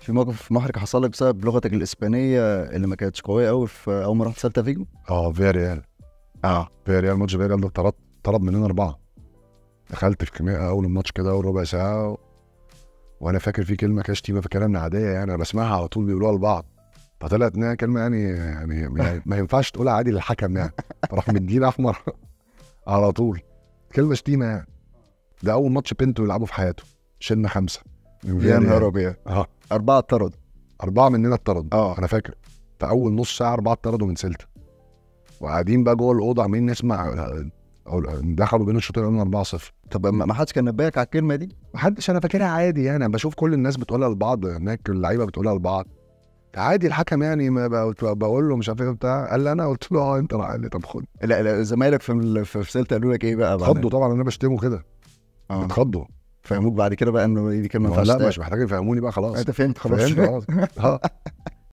في موقف محرج حصل لك بسبب لغتك الاسبانيه اللي ما كانتش قويه قوي في اول ما رحت سالتا فيجو اه فيا ريال اه فيا ريال ماتش فيا ريال ده طرد طرد مننا اربعه دخلت في كمية اول الماتش كده اول ربع ساعه و... وانا فاكر في كلمه كده شتيمه فاكرها من عاديه يعني انا بسمعها على طول بيقولوها لبعض فطلعت انها كلمه يعني يعني, يعني ما ينفعش تقولها عادي للحكم يعني فراح مدينا احمر على طول كلمه شتيمه يعني ده اول ماتش بنتو يلعبه في حياته شلنا خمسه من يا فياريال. نهار ابيض اه اربعه اتطرد اربعه مننا اتطردوا اه انا فاكر في اول نص ساعه اربعه اتطردوا من سلتا وقاعدين بقى جوه الاوضه عمالين نسمع أو دخلوا بين الشوطين قلنا 4 0 طب ما ما حدش كان نبهك على الكلمه دي محدش انا فاكرها عادي يعني انا بشوف كل الناس بتقولها لبعض هناك اللعيبه بتقولها لبعض عادي الحكم يعني ما ب- بقول له مش عارف ايه بتاع قال لي انا قلت له اه انت راح قال لي طب خد لا لا زمايلك في ال- في في سالتا قالوا لك ايه بقى بعد- اتخضوا طبعا انا بشتمه كده اه اتخضوا فهموك بعد كده بقى انه دي كلمه ما ما ينفعش لا تتقال. مش محتاج يفهموني بقى خلاص انت فهمت خلاص فهمت خلاص اه